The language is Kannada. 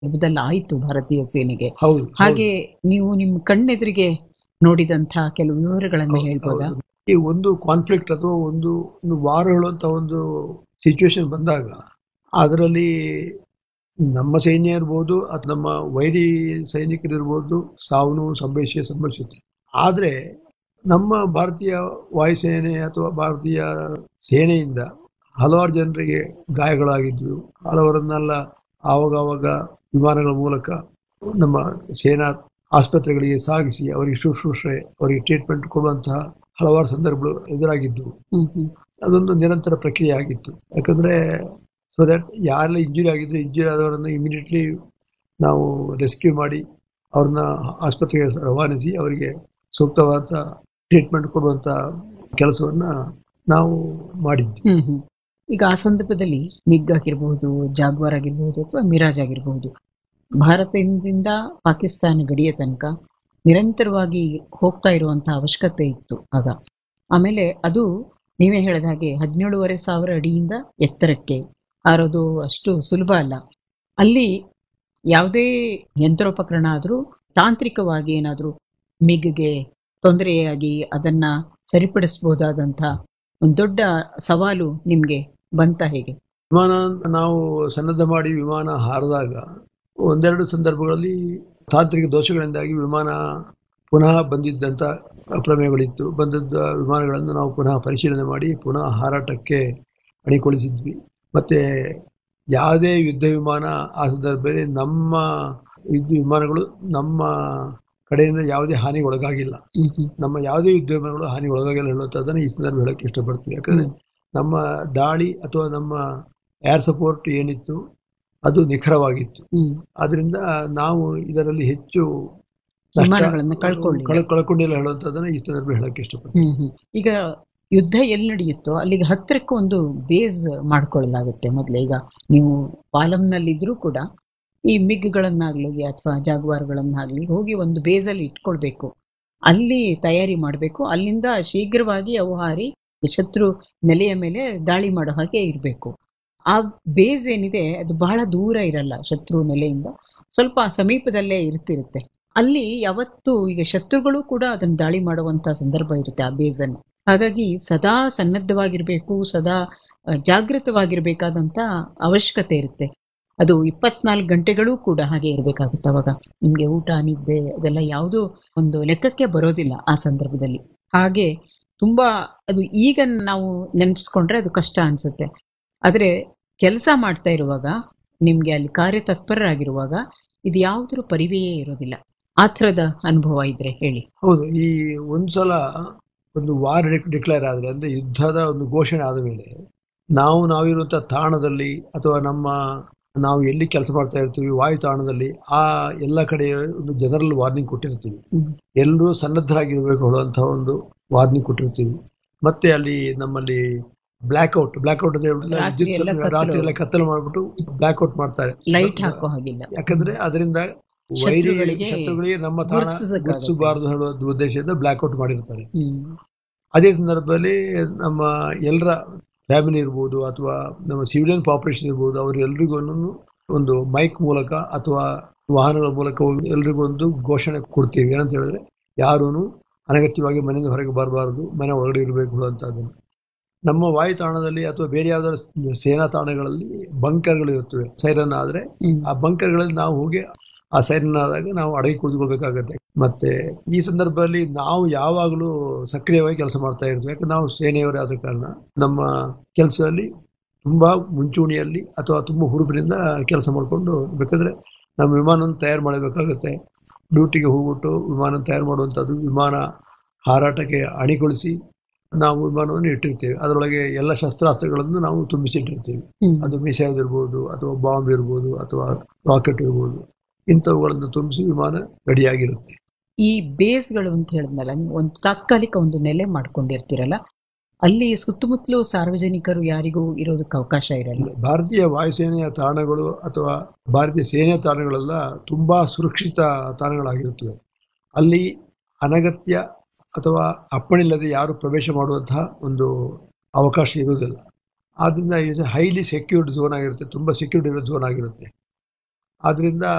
ಯುದ್ಧದಲ್ಲಿ ಆಯ್ತು ಭಾರತೀಯ ಸೇನೆಗೆ ಹೌದು ಹಾಗೆ ನೀವು ನಿಮ್ಮ ಕಣ್ಣೆದುರಿಗೆ ನೋಡಿದಂತಹ ಕೆಲವು ವಿವರಗಳನ್ನ ಹೇಳ್ಬೋದಾ ಹೌದು. ಈ ಒಂದು ಕಾನ್ಫ್ಲಿಕ್ಟ್ ಅಥವಾ ಒಂದು ಒಂದು ವಾರ ಹೇಳುವಂತ ಒಂದು ಸಿಚುವೇಶನ್ ಬಂದಾಗ ಅದರಲ್ಲಿ ನಮ್ಮ ಸೈನ್ಯ ಇರ್ಬೋದು ಅಥವಾ ನಮ್ಮ ವೈರಿ ಸೈನಿಕರಿರ್ಬೋದು ಸಾವು ನೋವು ಸಂಭವಿಸಿ ಸಂಭವಿಸುತ್ತೆ ಆದ್ರೆ ನಮ್ಮ ಭಾರತೀಯ ವಾಯುಸೇನೆ ಅಥವಾ ಭಾರತೀಯ ಸೇನೆಯಿಂದ ಹಲವಾರು ಜನರಿಗೆ ಗಾಯಗಳಾಗಿದ್ವು ಹಲವರನ್ನೆಲ್ಲ ಆವಾಗ ಆವಾಗ ವಿಮಾನಗಳ ಮೂಲಕ ನಮ್ಮ ಸೇನಾ ಆಸ್ಪತ್ರೆಗಳಿಗೆ ಸಾಗಿಸಿ ಅವರಿಗೆ ಶುಶ್ರೂಷೆ ಅವರಿಗೆ ಟ್ರೀಟ್ಮೆಂಟ್ ಕೊಡುವಂತಹ ಹಲವಾರು ಸಂದರ್ಭಗಳು ಎದುರಾಗಿದ್ದವು ಹ್ಮ್ ಹ್ಮ್ ಅದೊಂದು ನಿರಂತರ ಪ್ರಕ್ರಿಯೆ ಆಗಿತ್ತು ಯಾಕಂದ್ರೆ ಸೊ ದಟ್ ಯಾರೆಲ್ಲ ಇಂಜುರಿ ಆಗಿದ್ರು ಇಂಜುರಿ ಆದವರನ್ನು ಇಮಿಡಿಯೇಟ್ಲಿ ನಾವು ರೆಸ್ಕ್ಯೂ ಮಾಡಿ ಅವ್ರನ್ನ ಆಸ್ಪತ್ರೆಗೆ ರವಾನಿಸಿ ಅವರಿಗೆ ಸೂಕ್ತವಾದ ಟ್ರೀಟ್ಮೆಂಟ್ ಕೊಡುವಂತ ಕೆಲಸವನ್ನ ನಾವು ಮಾಡಿದ್ವಿ ಹ್ಮ್ ಹ್ಮ್ ಈಗ ಆ ಸಂದರ್ಭದಲ್ಲಿ ಮಿಗ್ ಆಗಿರಬಹುದು ಜಾಗ್ವಾರ್ ಆಗಿರಬಹುದು ಅಥವಾ ಮಿರಾಜ್ ಆಗಿರಬಹುದು ಭಾರತದಿಂದ ಪಾಕಿಸ್ತಾನ ಗಡಿಯ ತನಕ ನಿರಂತರವಾಗಿ ಹೋಗ್ತಾ ಇರುವಂತಹ ಅವಶ್ಯಕತೆ ಇತ್ತು ಆಗ ಆಮೇಲೆ ಅದು ನೀವೇ ಹೇಳಿದ ಹಾಗೆ ಹದಿನೇಳುವರೆ ಸಾವಿರ ಅಡಿಯಿಂದ ಎತ್ತರಕ್ಕೆ ಹಾರೋದು ಅಷ್ಟು ಸುಲಭ ಅಲ್ಲ ಅಲ್ಲಿ ಯಾವುದೇ ಯಂತ್ರೋಪಕರಣ ಆದರೂ ತಾಂತ್ರಿಕವಾಗಿ ಏನಾದರೂ ಮಿಗ್ಗೆ ತೊಂದರೆಯಾಗಿ ಅದನ್ನ ಸರಿಪಡಿಸಬಹುದಾದಂಥ ಒಂದು ದೊಡ್ಡ ಸವಾಲು ನಿಮ್ಗೆ ಬಂತ ಹೇಗೆ ವಿಮಾನ ನಾವು ಸನ್ನದ್ಧ ಮಾಡಿ ವಿಮಾನ ಹಾರಿದಾಗ ಒಂದೆರಡು ಸಂದರ್ಭಗಳಲ್ಲಿ ತಾಂತ್ರಿಕ ದೋಷಗಳಿಂದಾಗಿ ವಿಮಾನ ಪುನಃ ಬಂದಿದ್ದಂಥ ಪ್ರಮೇಯಗಳಿತ್ತು ಬಂದದ್ದ ವಿಮಾನಗಳನ್ನು ನಾವು ಪುನಃ ಪರಿಶೀಲನೆ ಮಾಡಿ ಪುನಃ ಹಾರಾಟಕ್ಕೆ ಅಣಿಗೊಳಿಸಿದ್ವಿ ಮತ್ತೆ ಯಾವುದೇ ಯುದ್ಧ ವಿಮಾನ ಆ ಸಂದರ್ಭದಲ್ಲಿ ನಮ್ಮ ಯುದ್ಧ ವಿಮಾನಗಳು ನಮ್ಮ ಕಡೆಯಿಂದ ಯಾವುದೇ ಹಾನಿಗೆ ಒಳಗಾಗಿಲ್ಲ ಹ್ಮ್ ಹ್ಮ್ ನಮ್ಮ ಯಾವುದೇ ಯುದ್ಧ ವಿಮಾನಗಳು ಹಾನಿ ಒಳಗಾಗಿಲ್ಲ ಹೇಳುವಂಥದ್ದನ್ನು ಈ ಸಂದರ್ಭ ಹೇಳಕ್ಕೆ ಇಷ್ಟಪಡ್ತೀವಿ ಯಾಕಂದ್ರೆ ನಮ್ಮ ದಾಳಿ ಅಥವಾ ನಮ್ಮ ಏರ್ ಸಪೋರ್ಟ್ ಏನಿತ್ತು ಅದು ನಿಖರವಾಗಿತ್ತು ಹ್ಮ್ ಆದ್ರಿಂದ ನಾವು ಇದರಲ್ಲಿ ಹೆಚ್ಚು ನಷ್ಟ ವಿಮಾನಗಳನ್ನ ಕಳ್ಕೊಳ್ಳಿಲ್ಲ. ಕಳ್- ಕಳ್ಕೊಂಡಿಲ್ಲ ಹೇಳುವಂಥದ್ದನ್ನ ಈ ಸಂದರ್ಭ ಹೇಳಕ್ಕೆ ಇಷ್ಟಪಡ್ತೀನಿ ಹ್ಮ್ ಹ್ಮ್ ಈಗ ಯುದ್ಧ ಎಲ್ಲಿ ನಡೆಯುತ್ತೋ ಅಲ್ಲಿಗೆ ಹತ್ತಿರಕ್ಕೆ ಒಂದು ಬೇಸ್ ಮಾಡ್ಕೊಳ್ಳಲಾಗುತ್ತೆ ಮೊದಲೇ ಈಗ ನೀವು ಪಾಲಂನಲ್ಲಿದ್ರೂ ಕೂಡ ಈ ಮಿಗ್ಗಳನ್ನಾಗ್ಲಿ ಅಥವಾ ಜಾಗ್ವಾರ್ಗಳನ್ನಾಗ್ಲಿ ಹೋಗಿ ಒಂದು ಬೇಸಲ್ಲಿ ಇಟ್ಕೊಳ್ಬೇಕು ಅಲ್ಲಿ ತಯಾರಿ ಮಾಡಬೇಕು ಅಲ್ಲಿಂದ ಶೀಘ್ರವಾಗಿ ಅವು ಹಾರಿ ಶತ್ರು ನೆಲೆಯ ಮೇಲೆ ದಾಳಿ ಮಾಡೋ ಹಾಗೆ ಇರಬೇಕು ಆ ಬೇಸ್ ಏನಿದೆ ಅದು ಬಹಳ ದೂರ ಇರಲ್ಲ ಶತ್ರು ನೆಲೆಯಿಂದ ಸ್ವಲ್ಪ ಸಮೀಪದಲ್ಲೇ ಇರ್ತಿರುತ್ತೆ ಅಲ್ಲಿ ಯಾವತ್ತು ಈಗ ಶತ್ರುಗಳು ಕೂಡ ಅದನ್ನು ದಾಳಿ ಮಾಡುವಂತ ಸಂದರ್ಭ ಇರುತ್ತೆ ಆ ಬೇಸನ್ನು ಹಾಗಾಗಿ ಸದಾ ಸನ್ನದ್ಧವಾಗಿರ್ಬೇಕು ಸದಾ ಆ, ಜಾಗೃತವಾಗಿರ್ಬೇಕಾದಂತ ಅವಶ್ಯಕತೆ ಇರುತ್ತೆ ಅದು ಇಪ್ಪತ್ನಾಲ್ಕು ಗಂಟೆಗಳೂ ಕೂಡ ಹಾಗೆ ಇರಬೇಕಾಗುತ್ತೆ ಅವಾಗ ನಿಮ್ಗೆ ಊಟ ನಿದ್ದೆ ಅದೆಲ್ಲ ಯಾವುದೂ ಒಂದು ಲೆಕ್ಕಕ್ಕೆ ಬರೋದಿಲ್ಲ ಆ ಸಂದರ್ಭದಲ್ಲಿ ಹಾಗೆ ತುಂಬಾ ಅದು ಈಗ ನಾವು ನೆನಪಿಸ್ಕೊಂಡ್ರೆ ಅದು ಕಷ್ಟ ಅನ್ಸುತ್ತೆ ಆದ್ರೆ ಕೆಲಸ ಮಾಡ್ತಾ ಇರುವಾಗ ನಿಮ್ಗೆ ಅಲ್ಲಿ ಕಾರ್ಯತತ್ಪರರಾಗಿರುವಾಗ ಇದು ಯಾವುದ್ರ ಪರಿವೆಯೇ ಇರೋದಿಲ್ಲ ಆ ಥರದ ಅನುಭವ ಇದ್ರೆ ಹೇಳಿ ಹೌದು ಈ ಒಂದ್ಸಲ ಒಂದು ವಾರ್ ಡಿಕ್ಲೇರ್ ಆದ್ರೆ ಅಂದ್ರೆ ಯುದ್ಧದ ಒಂದು ಘೋಷಣೆ ಆದ ಮೇಲೆ ನಾವು ನಾವಿರುವಂತ ತಾಣದಲ್ಲಿ ಅಥವಾ ನಮ್ಮ ನಾವು ಎಲ್ಲಿ ಕೆಲಸ ಮಾಡ್ತಾ ಇರ್ತೀವಿ ವಾಯು ತಾಣದಲ್ಲಿ ಆ ಎಲ್ಲ ಕಡೆ ಒಂದು ಜನರಲ್ ವಾರ್ನಿಂಗ್ ಕೊಟ್ಟಿರ್ತೀವಿ ಹ್ಮ್. ಎಲ್ಲರೂ ಸನ್ನದ್ಧರಾಗಿರ್ಬೇಕು ಹೇಳುವಂತಹ ಒಂದು ವಾರ್ನಿಂಗ್ ಕೊಟ್ಟಿರ್ತೀವಿ ಮತ್ತೆ ಅಲ್ಲಿ ನಮ್ಮಲ್ಲಿ ಬ್ಲ್ಯಾಕ್ ಔಟ್ ಬ್ಲ್ಯಾಕ್ ಔಟ್ ಅಂತ ಹೇಳ್ಬಿಟ್ಟು ರಾತ್ರಿ ವಿದ್ಯುತ್ ಎಲ್ಲ ಸ್ವಲ್ಪ ಕತ್ತಲು. ರಾತ್ರಿ ಎಲ್ಲ ಕತ್ತಲು ಮಾಡ್ಬಿಟ್ಟು ಬ್ಲ್ಯಾಕ್ ಔಟ್ ಮಾಡ್ತಾರೆ ಲೈಟ್ ಹಾಕೋ ಹಾಗಿಲ್ಲ ಯಾಕಂದ್ರೆ ಅದರಿಂದ ವೈರಿ ಶತ್ರುಗಳಿಗೆ ಶತ್ರುಗಳಿಗೆ ನಮ್ಮ ತಾಣ ಗುರುತಿಸಕ್ಕಾಗತ್ತೆ. ಗುರುತಿಸಬಾರದು ಹೇಳುವ ಉದ್ದೇಶದಿಂದ ಬ್ಲ್ಯಾಕ್ ಔಟ್ ಮಾಡಿರ್ತಾರೆ ಹ್ಮ್ ಅದೇ ಸಂದರ್ಭದಲ್ಲಿ ನಮ್ಮ ಎಲ್ಲರ ಫ್ಯಾಮಿಲಿ ಇರ್ಬೋದು ಅಥವಾ ನಮ್ಮ ಸಿವಿಲಿಯನ್ ಪಾಪ್ಯುಲೇಷನ್ ಇರ್ಬೋದು ಅವರೆಲ್ಲರಿಗೂ ಒಂದು ಮೈಕ್ ಮೂಲಕ ಅಥವಾ ವಾಹನಗಳ ಮೂಲಕ ಎಲ್ರಿಗೂ ಒಂದು ಘೋಷಣೆ ಕೊಡ್ತೀವಿ ಏನಂತ ಹೇಳಿದ್ರೆ ಯಾರೂ ಅನಗತ್ಯವಾಗಿ ಮನೆಯಿಂದ ಹೊರಗೆ ಬರಬಾರದು ಮನೆ ಒಳಗಡೆ ಇರಬೇಕು ಅನ್ನುವಂಥದ್ದನ್ನು ನಮ್ಮ ವಾಯು ತಾಣದಲ್ಲಿ ಅಥವಾ ಬೇರೆ ಯಾವ್ದಾದ್ರು ಸೇನಾ ತಾಣಗಳಲ್ಲಿ ಬಂಕರ್ಗಳು ಇರುತ್ತವೆ ಸೈರನ್ ಆದ್ರೆ ಹ್ಮ್ ಆ ಬಂಕರ್ಗಳಲ್ಲಿ ನಾವು ಹೋಗಿ ಆ ಸೈರನ್ ಆದಾಗ ನಾವು ಅಡಗಿ ಕುಳಿತುಕೊಳ್ಬೇಕಾಗತ್ತೆ ಮತ್ತೆ ಈ ಸಂದರ್ಭದಲ್ಲಿ ನಾವು ಯಾವಾಗಲೂ ಸಕ್ರಿಯವಾಗಿ ಕೆಲಸ ಮಾಡ್ತಾ ಇರ್ತೀವಿ ಯಾಕಂದ್ರೆ ನಾವು ಸೇನೆಯವರೇ ಆದ ಕಾರಣ ನಮ್ಮ ಕೆಲಸದಲ್ಲಿ ತುಂಬಾ ಮುಂಚೂಣಿಯಲ್ಲಿ ಅಥವಾ ತುಂಬಾ ಹುರುಪಿನಿಂದ ಕೆಲಸ ಮಾಡಿಕೊಂಡು ಬೇಕಾದ್ರೆ ನಮ್ಮ ವಿಮಾನವನ್ನು ತಯಾರು ಮಾಡಬೇಕಾಗತ್ತೆ ಡ್ಯೂಟಿಗೆ ಹೋಗ್ಬಿಟ್ಟು ವಿಮಾನ ತಯಾರು ಮಾಡುವಂಥದ್ದು ವಿಮಾನ ಹಾರಾಟಕ್ಕೆ ಅಣಿಗೊಳಿಸಿ ನಾವು ವಿಮಾನವನ್ನು ಇಟ್ಟಿರ್ತೀವಿ ಅದರೊಳಗೆ ಎಲ್ಲ ಶಸ್ತ್ರಾಸ್ತ್ರಗಳನ್ನು ನಾವು ತುಂಬಿಸಿಟ್ಟಿರ್ತೀವಿ ಹ್ಮ್ ಅದು ಮಿಸೈಲ್ ಇರ್ಬೋದು ಅಥವಾ ಬಾಂಬ್ ಇರ್ಬೋದು ಅಥವಾ ರಾಕೆಟ್ ಇರ್ಬೋದು ಇಂಥವುಗಳನ್ನು ತುಂಬಿಸಿ ವಿಮಾನ ರೆಡಿಯಾಗಿರುತ್ತೆ ಈ ಬೇಸ್ಗಳು ಅಂತ ಹೇಳಿದ್ನಲ್ಲ ನೀವು ಒಂದು ತಾತ್ಕಾಲಿಕ ಒಂದು ನೆಲೆ ಮಾಡ್ಕೊಂಡಿರ್ತೀರಲ್ಲ ಅಲ್ಲಿ ಸುತ್ತಮುತ್ತಲು ಸಾರ್ವಜನಿಕರು ಯಾರಿಗೂ ಇರೋದಕ್ಕೆ ಅವಕಾಶ ಇರಲ್ಲ ಭಾರತೀಯ ವಾಯುಸೇನೆಯ ತಾಣಗಳು ಅಥವಾ ಭಾರತೀಯ ಸೇನೆಯ ತಾಣಗಳೆಲ್ಲ ತುಂಬಾ ಸುರಕ್ಷಿತ ತಾಣಗಳಾಗಿರುತ್ತವೆ ಅಲ್ಲಿ ಅನಗತ್ಯ ಅಥವಾ ಅಪ್ಪಣಿಲ್ಲದೆ ಯಾರು ಪ್ರವೇಶ ಮಾಡುವಂತಹ ಒಂದು ಅವಕಾಶ ಇರುವುದಿಲ್ಲ ಆದ್ರಿಂದ ಇದು ಹೈಲಿ ಸೆಕ್ಯೂರ್ಡ್ ಝೋನ್ ಆಗಿರುತ್ತೆ ತುಂಬಾ ಸೆಕ್ಯೂರ್ಡ್ ಇರೋ ಝೋನ್ ಆಗಿರುತ್ತೆ ಆದ್ರಿಂದ